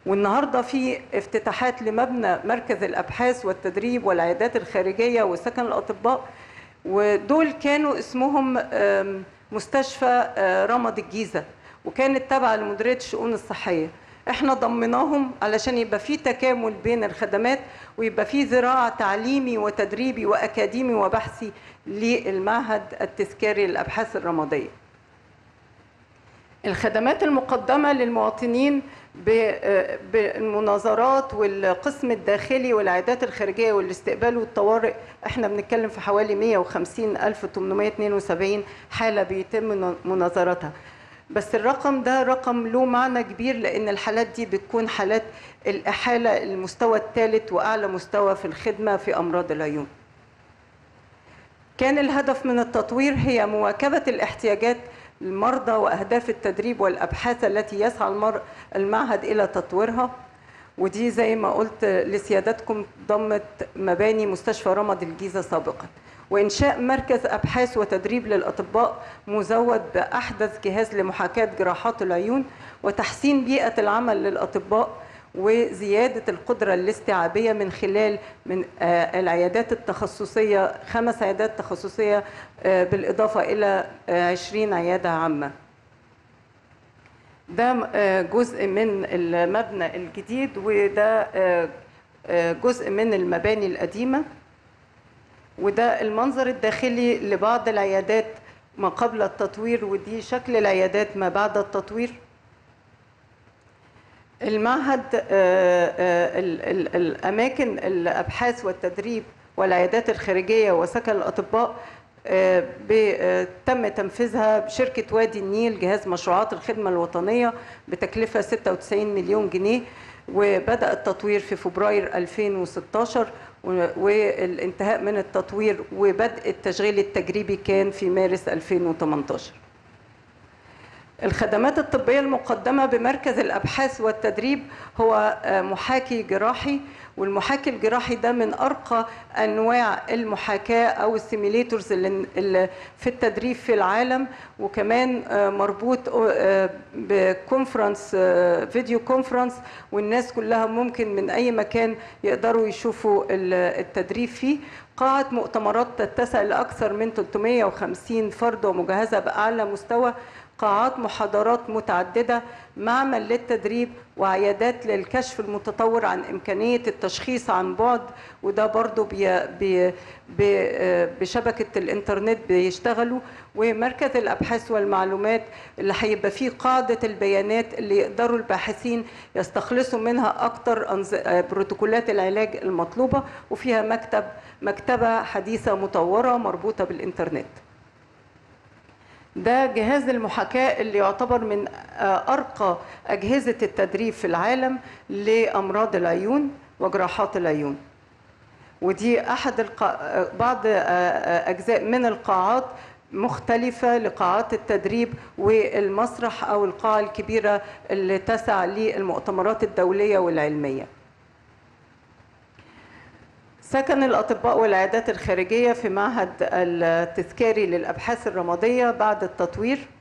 والنهارده في افتتاحات لمبنى مركز الابحاث والتدريب والعيادات الخارجيه وسكن الاطباء ودول كانوا اسمهم آم، مستشفى آه، رمض الجيزه وكانت تابعه لمديريه الشؤون الصحيه احنا ضمناهم علشان يبقى في تكامل بين الخدمات ويبقى في ذراع تعليمي وتدريبي واكاديمي وبحثي للمعهد التذكاري للابحاث الرماديه الخدمات المقدمة للمواطنين ب- بالمناظرات والقسم الداخلي والعيادات الخارجية والاستقبال والطوارئ احنا بنتكلم في حوالي 150872 حالة بيتم مناظرتها بس الرقم ده رقم له معنى كبير لأن الحالات دي بتكون حالات الإحالة المستوى الثالث وأعلى مستوى في الخدمة في أمراض العيون كان الهدف من التطوير هي مواكبة الاحتياجات المرضى وأهداف التدريب والأبحاث التي يسعى المر... المعهد إلى تطويرها ودي زي ما قلت لسيادتكم ضمت مباني مستشفى رمض الجيزة سابقا وإنشاء مركز أبحاث وتدريب للأطباء مزود بأحدث جهاز لمحاكاة جراحات العيون وتحسين بيئة العمل للأطباء وزيادة القدرة الاستيعابية من خلال من آه، العيادات التخصصية خمس عيادات تخصصية آه، بالإضافة إلى آه، 20 عيادة عامة ده آه، جزء من المبنى الجديد وده آه، آه، جزء من المباني القديمة وده المنظر الداخلي لبعض العيادات ما قبل التطوير ودي شكل العيادات ما بعد التطوير المعهد آه، آه، ال- ال- الأماكن الأبحاث والتدريب والعيادات الخارجية وسكن الأطباء آه، ب- آه، تم تنفيذها بشركة وادي النيل جهاز مشروعات الخدمة الوطنية بتكلفة 96 مليون جنيه وبدأ التطوير في فبراير 2016 و- والانتهاء من التطوير وبدء التشغيل التجريبي كان في مارس 2018 الخدمات الطبية المقدمة بمركز الأبحاث والتدريب هو آه، محاكي جراحي والمحاكي الجراحي ده من أرقى أنواع المحاكاة أو السيميليتورز اللي اللي في التدريب في العالم وكمان آه، مربوط آه، بكونفرنس آه، فيديو كونفرنس والناس كلها ممكن من أي مكان يقدروا يشوفوا ال- التدريب فيه قاعة مؤتمرات تتسع لأكثر من 350 فرد ومجهزة بأعلى مستوى قاعات محاضرات متعددة معمل للتدريب وعيادات للكشف المتطور عن إمكانية التشخيص عن بعد وده برضو بي بي بي بشبكة الإنترنت بيشتغلوا ومركز الأبحاث والمعلومات اللي هيبقى فيه قاعدة البيانات اللي يقدروا الباحثين يستخلصوا منها أكتر أنظ- بروتوكولات العلاج المطلوبة وفيها مكتب مكتبة حديثة مطورة مربوطة بالإنترنت ده جهاز المحاكاة اللي يعتبر من آه، أرقى أجهزة التدريب في العالم لأمراض العيون وجراحات العيون ودي أحد القا... آه، بعض آه، آه، أجزاء من القاعات مختلفة لقاعات التدريب والمسرح أو القاعة الكبيرة اللي تسع للمؤتمرات الدولية والعلمية سكن الأطباء والعيادات الخارجية في معهد التذكاري للأبحاث الرمادية بعد التطوير